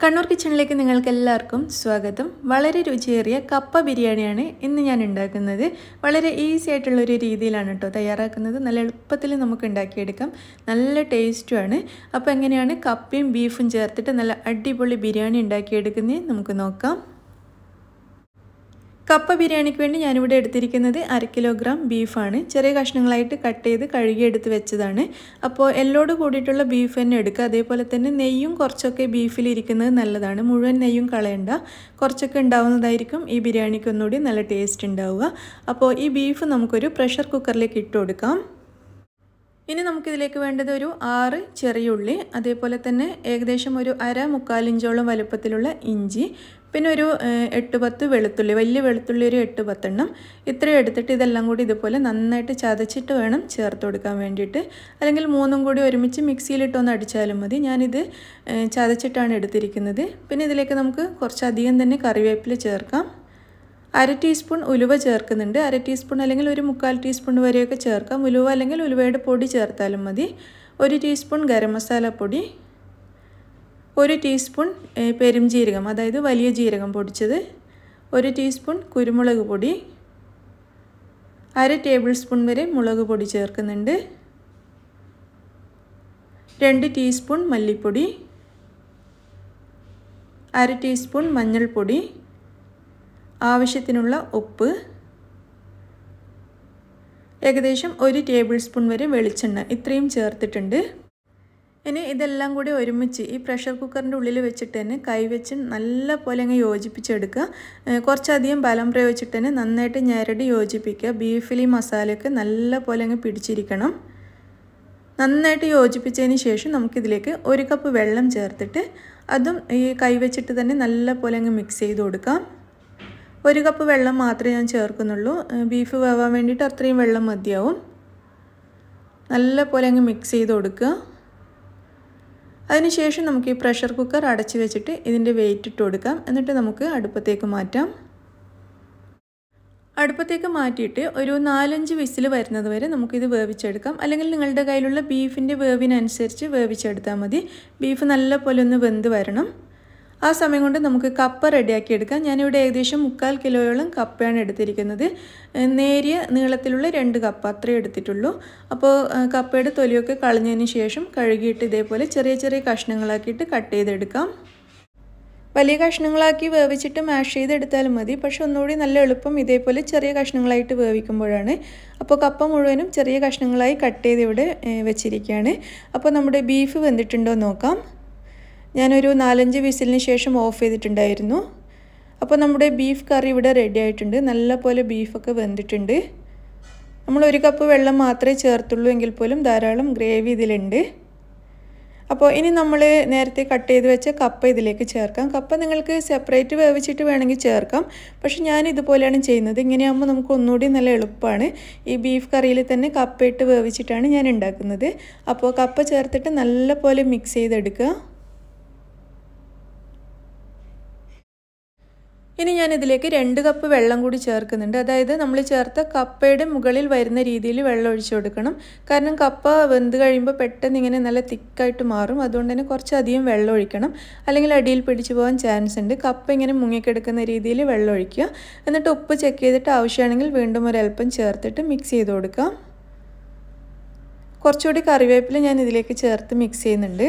കണ്ണൂർ കിച്ചണിലേക്ക് നിങ്ങൾക്ക് എല്ലാവർക്കും സ്വാഗതം വളരെ രുചിയേറിയ കപ്പ ബിരിയാണിയാണ് ഇന്ന് ഞാൻ ഉണ്ടാക്കുന്നത് വളരെ ഈസി ആയിട്ടുള്ളൊരു രീതിയിലാണ് കേട്ടോ തയ്യാറാക്കുന്നത് നല്ല എളുപ്പത്തിൽ നമുക്ക് ഉണ്ടാക്കിയെടുക്കാം നല്ല ടേസ്റ്റുമാണ് അപ്പോൾ എങ്ങനെയാണ് കപ്പയും ബീഫും ചേർത്തിട്ട് നല്ല അടിപൊളി ബിരിയാണി ഉണ്ടാക്കിയെടുക്കുന്നത് നമുക്ക് നോക്കാം കപ്പ ബിരിയാണിക്ക് വേണ്ടി ഞാനിവിടെ എടുത്തിരിക്കുന്നത് അര കിലോഗ്രാം ബീഫാണ് ചെറിയ കഷ്ണങ്ങളായിട്ട് കട്ട് ചെയ്ത് കഴുകി എടുത്ത് വെച്ചതാണ് അപ്പോൾ എല്ലോട് കൂടിയിട്ടുള്ള ബീഫ് തന്നെ എടുക്കുക അതേപോലെ തന്നെ നെയ്യും കുറച്ചൊക്കെ ബീഫിൽ ഇരിക്കുന്നത് നല്ലതാണ് മുഴുവൻ നെയ്യും കളയണ്ട കുറച്ചൊക്കെ ഉണ്ടാവുന്നതായിരിക്കും ഈ ബിരിയാണിക്ക് ഒന്നുകൂടി നല്ല ടേസ്റ്റ് ഉണ്ടാവുക അപ്പോൾ ഈ ബീഫ് നമുക്കൊരു പ്രഷർ കുക്കറിലേക്ക് ഇട്ട് കൊടുക്കാം ഇനി നമുക്കിതിലേക്ക് വേണ്ടത് ഒരു ആറ് ചെറിയ ഉള്ളി അതേപോലെ തന്നെ ഏകദേശം ഒരു അര മുക്കാലിഞ്ചോളം വലുപ്പത്തിലുള്ള ഇഞ്ചി പിന്നെ ഒരു എട്ട് പത്ത് വെളുത്തുള്ളി വലിയ വെളുത്തുള്ളി ഒരു എട്ട് പത്തെണ്ണം ഇത്രയും എടുത്തിട്ട് ഇതെല്ലാം കൂടി ഇതുപോലെ നന്നായിട്ട് ചതച്ചിട്ട് വേണം ചേർത്ത് കൊടുക്കാൻ വേണ്ടിയിട്ട് അല്ലെങ്കിൽ മൂന്നും കൂടി ഒരുമിച്ച് മിക്സിയിലിട്ടൊന്ന് അടിച്ചാലും മതി ഞാനിത് ചതച്ചിട്ടാണ് എടുത്തിരിക്കുന്നത് പിന്നെ ഇതിലേക്ക് നമുക്ക് കുറച്ചധികം തന്നെ കറിവേപ്പില ചേർക്കാം അര ടീസ്പൂൺ ഉലുവ ചേർക്കുന്നുണ്ട് അര ടീസ്പൂൺ അല്ലെങ്കിൽ ഒരു മുക്കാൽ ടീസ്പൂൺ വരെയൊക്കെ ചേർക്കാം ഉലുവ അല്ലെങ്കിൽ ഉലുവയുടെ പൊടി ചേർത്താലും മതി ഒരു ടീസ്പൂൺ ഗരം മസാല പൊടി ഒരു ടീസ്പൂൺ പെരുംജീരകം അതായത് വലിയ ജീരകം പൊടിച്ചത് ഒരു ടീസ്പൂൺ കുരുമുളക് പൊടി അര ടേബിൾ സ്പൂൺ വരെ മുളക് പൊടി ചേർക്കുന്നുണ്ട് രണ്ട് ടീസ്പൂൺ മല്ലിപ്പൊടി അര ടീസ്പൂൺ മഞ്ഞൾപ്പൊടി ആവശ്യത്തിനുള്ള ഉപ്പ് ഏകദേശം ഒരു ടേബിൾ സ്പൂൺ വരെ വെളിച്ചെണ്ണ ഇത്രയും ചേർത്തിട്ടുണ്ട് ഇനി ഇതെല്ലാം കൂടി ഒരുമിച്ച് ഈ പ്രഷർ കുക്കറിൻ്റെ ഉള്ളിൽ വെച്ചിട്ട് തന്നെ കൈവച്ച് നല്ല പോലെ അങ്ങ് യോജിപ്പിച്ചെടുക്കുക കുറച്ചധികം ബലം പ്രയോഗിച്ചിട്ട് തന്നെ നന്നായിട്ട് ഞെരടി യോജിപ്പിക്കുക ബീഫിൽ ഈ മസാലയൊക്കെ നല്ല പോലെ അങ്ങ് പിടിച്ചിരിക്കണം നന്നായിട്ട് യോജിപ്പിച്ചതിന് ശേഷം നമുക്കിതിലേക്ക് ഒരു കപ്പ് വെള്ളം ചേർത്തിട്ട് അതും ഈ കൈവച്ചിട്ട് തന്നെ നല്ല പോലെ അങ്ങ് മിക്സ് ചെയ്ത് കൊടുക്കാം ഒരു കപ്പ് വെള്ളം മാത്രമേ ഞാൻ ചേർക്കുന്നുള്ളൂ ബീഫ് വേവാൻ വേണ്ടിയിട്ട് അത്രയും വെള്ളം മതിയാവും നല്ല പോലെ അങ്ങ് മിക്സ് ചെയ്ത് കൊടുക്കുക അതിനുശേഷം നമുക്ക് ഈ പ്രഷർ കുക്കർ അടച്ചു വെച്ചിട്ട് ഇതിൻ്റെ വെയിറ്റ് ഇട്ട് കൊടുക്കാം എന്നിട്ട് നമുക്ക് അടുപ്പത്തേക്ക് മാറ്റാം അടുപ്പത്തേക്ക് മാറ്റിയിട്ട് ഒരു നാലഞ്ച് വിസിൽ വരുന്നത് വരെ നമുക്കിത് വേവിച്ചെടുക്കാം അല്ലെങ്കിൽ നിങ്ങളുടെ കയ്യിലുള്ള ബീഫിൻ്റെ വേവിനനുസരിച്ച് വേവിച്ചെടുത്താൽ മതി ബീഫ് നല്ല പോലെ ഒന്ന് വെന്ത് വരണം ആ സമയം കൊണ്ട് നമുക്ക് കപ്പ റെഡിയാക്കി എടുക്കാം ഞാനിവിടെ ഏകദേശം മുക്കാൽ കിലോയോളം കപ്പയാണ് എടുത്തിരിക്കുന്നത് നേരിയ നീളത്തിലുള്ള രണ്ട് കപ്പ അത്രേ എടുത്തിട്ടുള്ളൂ അപ്പോൾ കപ്പയുടെ തൊലിയൊക്കെ കളഞ്ഞതിന് ശേഷം കഴുകിയിട്ട് ഇതേപോലെ ചെറിയ ചെറിയ കഷ്ണങ്ങളാക്കിയിട്ട് കട്ട് ചെയ്തെടുക്കാം വലിയ കഷ്ണങ്ങളാക്കി വേവിച്ചിട്ട് മാഷ് ചെയ്തെടുത്താലും മതി പക്ഷെ ഒന്നുകൂടി നല്ല എളുപ്പം ഇതേപോലെ ചെറിയ കഷ്ണങ്ങളായിട്ട് വേവിക്കുമ്പോഴാണ് അപ്പോൾ കപ്പ മുഴുവനും ചെറിയ കഷ്ണങ്ങളായി കട്ട് ചെയ്ത് ഇവിടെ വെച്ചിരിക്കുകയാണ് അപ്പോൾ നമ്മുടെ ബീഫ് വെന്തിട്ടുണ്ടോ നോക്കാം ഞാനൊരു നാലഞ്ച് വിസിലിന് ശേഷം ഓഫ് ചെയ്തിട്ടുണ്ടായിരുന്നു അപ്പോൾ നമ്മുടെ ബീഫ് കറി ഇവിടെ റെഡി ആയിട്ടുണ്ട് നല്ല പോലെ ബീഫൊക്കെ വെന്തിട്ടുണ്ട് നമ്മൾ ഒരു കപ്പ് വെള്ളം മാത്രമേ ചേർത്തുള്ളൂ എങ്കിൽ പോലും ധാരാളം ഗ്രേവി ഇതിലുണ്ട് അപ്പോൾ ഇനി നമ്മൾ നേരത്തെ കട്ട് ചെയ്ത് വെച്ച കപ്പ ഇതിലേക്ക് ചേർക്കാം കപ്പ നിങ്ങൾക്ക് സെപ്പറേറ്റ് വേവിച്ചിട്ട് വേണമെങ്കിൽ ചേർക്കാം പക്ഷെ ഞാൻ ഇതുപോലെയാണ് ചെയ്യുന്നത് ഇങ്ങനെയാകുമ്പോൾ നമുക്ക് ഒന്നുകൂടി നല്ല എളുപ്പമാണ് ഈ ബീഫ് കറിയിൽ തന്നെ കപ്പയിട്ട് വേവിച്ചിട്ടാണ് ഞാൻ ഉണ്ടാക്കുന്നത് അപ്പോൾ കപ്പ ചേർത്തിട്ട് നല്ല പോലെ മിക്സ് ചെയ്തെടുക്കുക ഇനി ഞാൻ ഇതിലേക്ക് രണ്ട് കപ്പ് വെള്ളം കൂടി ചേർക്കുന്നുണ്ട് അതായത് നമ്മൾ ചേർത്ത കപ്പയുടെ മുകളിൽ വരുന്ന രീതിയിൽ വെള്ളം ഒഴിച്ചു കൊടുക്കണം കാരണം കപ്പ വെന്ത് കഴിയുമ്പോൾ പെട്ടെന്ന് ഇങ്ങനെ നല്ല തിക്കായിട്ട് മാറും അതുകൊണ്ട് തന്നെ കുറച്ചധികം വെള്ളം ഒഴിക്കണം അല്ലെങ്കിൽ അടിയിൽ പിടിച്ചു പോകാൻ ചാൻസ് ഉണ്ട് കപ്പ ഇങ്ങനെ മുങ്ങിക്കിടക്കുന്ന രീതിയിൽ വെള്ളം ഒഴിക്കുക എന്നിട്ട് ഉപ്പ് ചെക്ക് ചെയ്തിട്ട് ആവശ്യമാണെങ്കിൽ വീണ്ടും ഒരല്പം ചേർത്തിട്ട് മിക്സ് ചെയ്ത് കൊടുക്കാം കുറച്ചുകൂടി കറിവേപ്പില ഞാൻ ഇതിലേക്ക് ചേർത്ത് മിക്സ് ചെയ്യുന്നുണ്ട്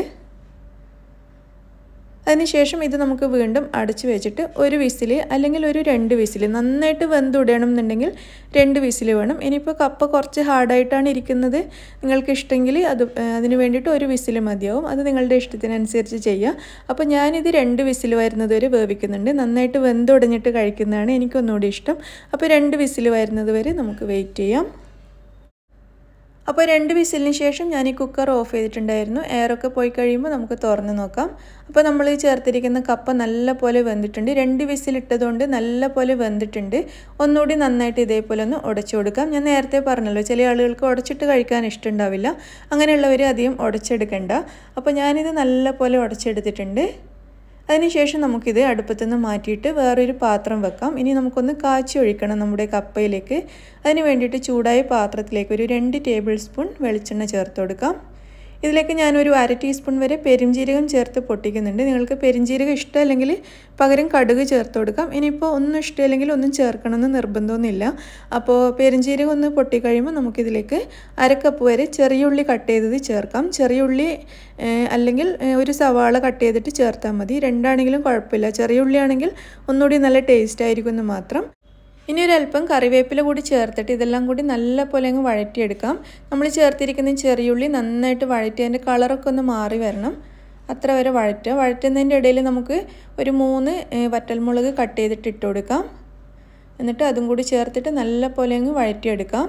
അതിനുശേഷം ഇത് നമുക്ക് വീണ്ടും അടച്ചു വെച്ചിട്ട് ഒരു വിസിൽ അല്ലെങ്കിൽ ഒരു രണ്ട് വിസിൽ നന്നായിട്ട് വെന്തുടണം എന്നുണ്ടെങ്കിൽ രണ്ട് വിസിൽ വേണം ഇനിയിപ്പോൾ കപ്പ കുറച്ച് ഹാർഡായിട്ടാണ് ഇരിക്കുന്നത് നിങ്ങൾക്ക് ഇഷ്ടമെങ്കിൽ അത് അതിന് വേണ്ടിയിട്ട് ഒരു വിസിൽ മതിയാവും അത് നിങ്ങളുടെ ഇഷ്ടത്തിനനുസരിച്ച് ചെയ്യുക അപ്പോൾ ഞാനിത് രണ്ട് വിസിൽ വരുന്നത് വരെ വേവിക്കുന്നുണ്ട് നന്നായിട്ട് വെന്തുടഞ്ഞിട്ട് കഴിക്കുന്നതാണ് എനിക്കൊന്നുകൂടി ഇഷ്ടം അപ്പോൾ രണ്ട് വിസിൽ വരുന്നത് വരെ നമുക്ക് വെയിറ്റ് ചെയ്യാം അപ്പോൾ രണ്ട് വിസിലിന് ശേഷം ഞാൻ ഈ കുക്കർ ഓഫ് ചെയ്തിട്ടുണ്ടായിരുന്നു എയറൊക്കെ പോയി കഴിയുമ്പോൾ നമുക്ക് തുറന്ന് നോക്കാം അപ്പോൾ നമ്മൾ ഈ ചേർത്തിരിക്കുന്ന കപ്പ നല്ല പോലെ വെന്തിട്ടുണ്ട് രണ്ട് വിസിലിട്ടതുകൊണ്ട് നല്ല പോലെ വെന്തിട്ടുണ്ട് ഒന്നുകൂടി നന്നായിട്ട് ഇതേപോലെ ഒന്ന് ഉടച്ചു കൊടുക്കാം ഞാൻ നേരത്തെ പറഞ്ഞല്ലോ ചില ആളുകൾക്ക് ഉടച്ചിട്ട് കഴിക്കാൻ ഇഷ്ടമുണ്ടാവില്ല അങ്ങനെയുള്ളവർ അധികം ഉടച്ചെടുക്കണ്ട അപ്പോൾ ഞാനിത് നല്ല പോലെ ഉടച്ചെടുത്തിട്ടുണ്ട് അതിനുശേഷം നമുക്കിത് അടുപ്പത്തുനിന്ന് മാറ്റിയിട്ട് വേറൊരു പാത്രം വെക്കാം ഇനി നമുക്കൊന്ന് കാച്ചി ഒഴിക്കണം നമ്മുടെ കപ്പയിലേക്ക് അതിന് വേണ്ടിയിട്ട് ചൂടായ പാത്രത്തിലേക്ക് ഒരു രണ്ട് ടേബിൾ സ്പൂൺ വെളിച്ചെണ്ണ ചേർത്ത് കൊടുക്കാം ഇതിലേക്ക് ഞാനൊരു അര ടീസ്പൂൺ വരെ പെരുംജീരകം ചേർത്ത് പൊട്ടിക്കുന്നുണ്ട് നിങ്ങൾക്ക് പെരുംജീരകം ഇഷ്ടമല്ലെങ്കിൽ പകരം കടുക് ചേർത്ത് കൊടുക്കാം ഇനിയിപ്പോൾ ഒന്നും ഇഷ്ടമില്ലെങ്കിൽ ഒന്നും ചേർക്കണമെന്ന് നിർബന്ധമൊന്നുമില്ല അപ്പോൾ പെരുംജീരകം ഒന്ന് പൊട്ടിക്കഴിയുമ്പോൾ നമുക്കിതിലേക്ക് അര കപ്പ് വരെ ചെറിയ ഉള്ളി കട്ട് ചെയ്തത് ചേർക്കാം ചെറിയ ഉള്ളി അല്ലെങ്കിൽ ഒരു സവാള കട്ട് ചെയ്തിട്ട് ചേർത്താൽ മതി രണ്ടാണെങ്കിലും കുഴപ്പമില്ല ചെറിയ ഉള്ളി ആണെങ്കിൽ ഒന്നുകൂടി നല്ല ടേസ്റ്റ് ആയിരിക്കും എന്ന് മാത്രം ഇനി ഒരല്പം കറിവേപ്പില കൂടി ചേർത്തിട്ട് ഇതെല്ലാം കൂടി നല്ല പോലെ അങ്ങ് വഴറ്റിയെടുക്കാം നമ്മൾ ചേർത്തിരിക്കുന്ന ചെറിയുള്ളി നന്നായിട്ട് വഴറ്റി അതിൻ്റെ കളറൊക്കെ ഒന്ന് മാറി വരണം അത്ര വരെ വഴറ്റുക വഴറ്റുന്നതിൻ്റെ ഇടയിൽ നമുക്ക് ഒരു മൂന്ന് വറ്റൽമുളക് കട്ട് ചെയ്തിട്ട് ഇട്ട് കൊടുക്കാം എന്നിട്ട് അതും കൂടി ചേർത്തിട്ട് നല്ല പോലെ അങ്ങ് വഴറ്റിയെടുക്കാം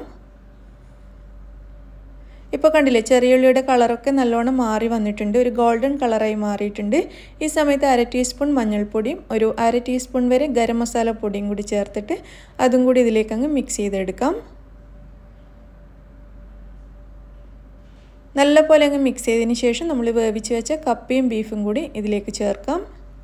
ഇപ്പോൾ കണ്ടില്ലേ ചെറിയുള്ളിയുടെ കളറൊക്കെ നല്ലോണം മാറി വന്നിട്ടുണ്ട് ഒരു ഗോൾഡൻ കളറായി മാറിയിട്ടുണ്ട് ഈ സമയത്ത് അര ടീസ്പൂൺ മഞ്ഞൾപ്പൊടിയും ഒരു അര ടീസ്പൂൺ വരെ ഗരം മസാല പൊടിയും കൂടി ചേർത്തിട്ട് അതും കൂടി ഇതിലേക്ക് അങ്ങ് മിക്സ് ചെയ്തെടുക്കാം നല്ല പോലെ അങ്ങ് മിക്സ് ചെയ്തതിന് ശേഷം നമ്മൾ വേവിച്ച് വെച്ച കപ്പയും ബീഫും കൂടി ഇതിലേക്ക് ചേർക്കാം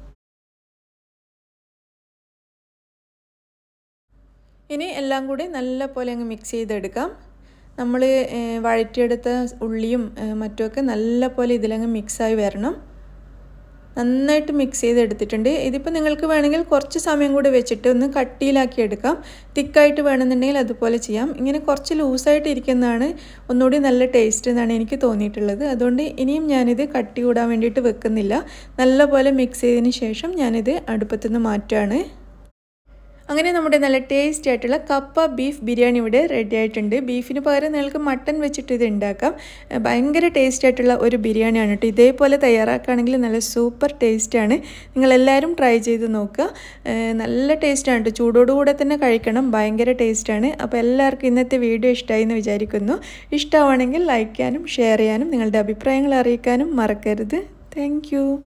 ഇനി എല്ലാം കൂടി നല്ല പോലെ അങ്ങ് മിക്സ് ചെയ്തെടുക്കാം നമ്മൾ വഴറ്റിയെടുത്ത ഉള്ളിയും മറ്റുമൊക്കെ നല്ല പോലെ ഇതിലങ്ങ് മിക്സായി വരണം നന്നായിട്ട് മിക്സ് ചെയ്തെടുത്തിട്ടുണ്ട് ഇതിപ്പോൾ നിങ്ങൾക്ക് വേണമെങ്കിൽ കുറച്ച് സമയം കൂടി വെച്ചിട്ട് ഒന്ന് കട്ടിയിലാക്കി എടുക്കാം തിക്കായിട്ട് വേണമെന്നുണ്ടെങ്കിൽ അതുപോലെ ചെയ്യാം ഇങ്ങനെ കുറച്ച് ലൂസായിട്ട് ഇരിക്കുന്നതാണ് ഒന്നുകൂടി നല്ല ടേസ്റ്റ് എന്നാണ് എനിക്ക് തോന്നിയിട്ടുള്ളത് അതുകൊണ്ട് ഇനിയും ഞാനിത് കട്ടി കൂടാൻ വേണ്ടിയിട്ട് വെക്കുന്നില്ല നല്ല പോലെ മിക്സ് ചെയ്തതിന് ശേഷം ഞാനിത് അടുപ്പത്തുനിന്ന് മാറ്റുകയാണ് അങ്ങനെ നമ്മുടെ നല്ല ടേസ്റ്റി ആയിട്ടുള്ള കപ്പ ബീഫ് ബിരിയാണി ഇവിടെ റെഡി ആയിട്ടുണ്ട് ബീഫിന് പകരം നിങ്ങൾക്ക് മട്ടൺ വെച്ചിട്ട് ഇത് ഉണ്ടാക്കാം ഭയങ്കര ടേസ്റ്റ് ആയിട്ടുള്ള ഒരു ബിരിയാണിയാണ് കേട്ടോ ഇതേപോലെ തയ്യാറാക്കുകയാണെങ്കിൽ നല്ല സൂപ്പർ ടേസ്റ്റാണ് നിങ്ങളെല്ലാവരും ട്രൈ ചെയ്ത് നോക്കുക നല്ല ടേസ്റ്റാണ് കേട്ടോ ചൂടോടുകൂടെ തന്നെ കഴിക്കണം ഭയങ്കര ടേസ്റ്റാണ് അപ്പോൾ എല്ലാവർക്കും ഇന്നത്തെ വീഡിയോ ഇഷ്ടമായി എന്ന് വിചാരിക്കുന്നു ഇഷ്ടമാണെങ്കിൽ ലൈക്ക് ചെയ്യാനും ഷെയർ ചെയ്യാനും നിങ്ങളുടെ അഭിപ്രായങ്ങൾ അറിയിക്കാനും മറക്കരുത് താങ്ക്